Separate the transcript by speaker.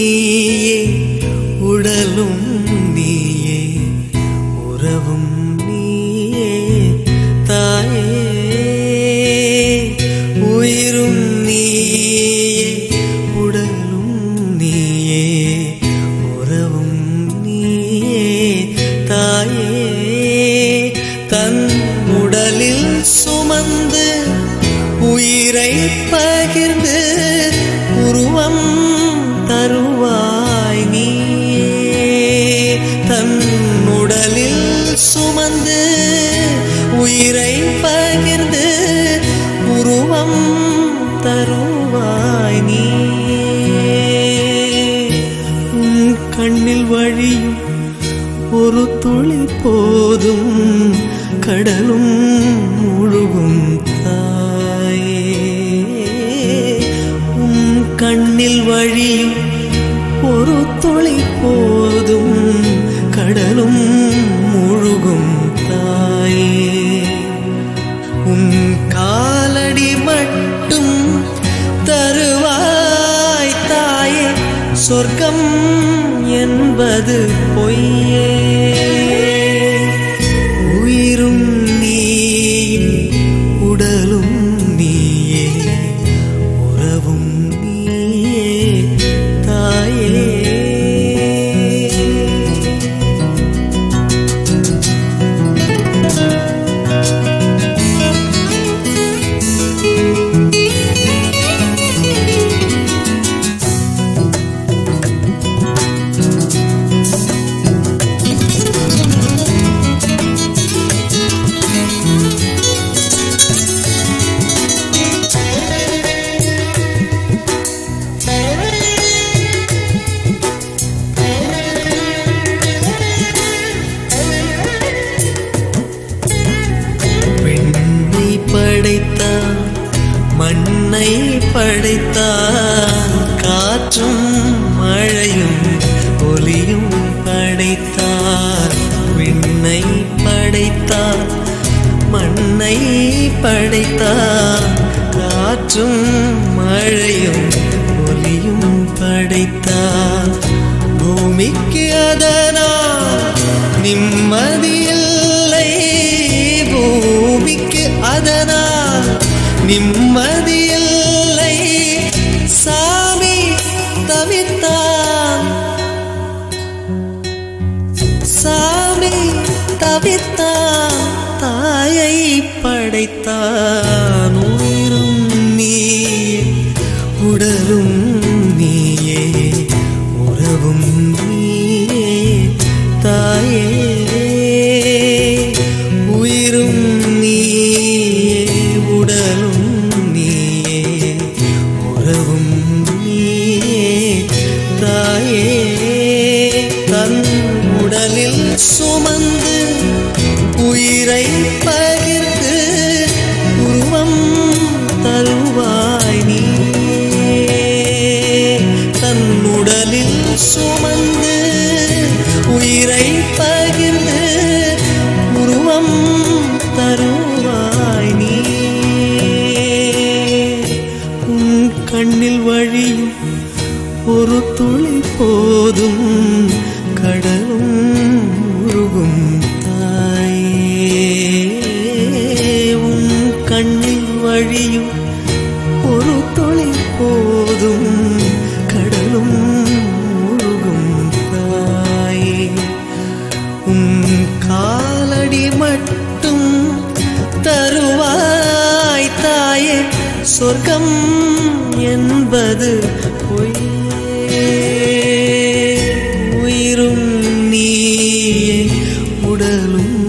Speaker 1: நீயே உடலும் நீயே உறவும் நீயே தாயே உயிரும் நீயே உடலும் நீயே உறவும் நீயே தாயே தன் உடலில் சுமந்து உயிரை பகிர்ந்து உருவம் தருவாய் நீயே தன் உடலில் சுமந்து உயிரை பகிர்ந்து உருவம் தருவாய் நீயே உன் கண்ணில் வழியும் ஒரு துளி போதும் கடலும் முழுகும் தாயே உன் கண்ணில் வழியும் ஒரு துளி போதும் கடலும் முழுகும் தாயே உன் காலடி மட்டும் தருவாய் தாயே சொர்க்கம் என்பது பொய்யே உயிரும் நீயே உடலும் நீயே உறவும் நீயே தாயே பெண்ணை படைத்தான் மண்ணை படைத்தான் காற்றும் மழையும் ஒலியும் படைத்தான் விண்ணை படைத்தான் மண்ணை படைத்தான் காற்றும் மழையும் ஒலியும் படைத்தான் பூமிக்கு அதனால் நிம்மதியில்லை பூமிக்கு அதனால் நிம்மதியில்லை சாமி தவித்தான் சாமி தவித்தான் தாயை படைத்தான் உயிரும் நீயே உடலும் நீயே உறவும் நீயே தாயே உயிரும் நீயே உடலும் நீயே உறவும் நீயே தாயே தன் உடலில் சுமந்து உயிரை பகிர்ந்து உருவம் தருவாய் நீயே தன் உடலில் சுமந்து உயிரை பகிர்ந்து உருவம் தருவாய் நீயே உன் கண்ணில் வழியும் ஒரு துளி போதும் கடலும் முழுகும் தாயே உன் கண்ணில் வழியும் ஒரு துளி போதும் கடலும் முழுகும் தாயே உன் காலடி மட்டும் தருவாய் தாயே சொர்க்கம் என்பது பொய்யே உயிரும் நீயே உடலும்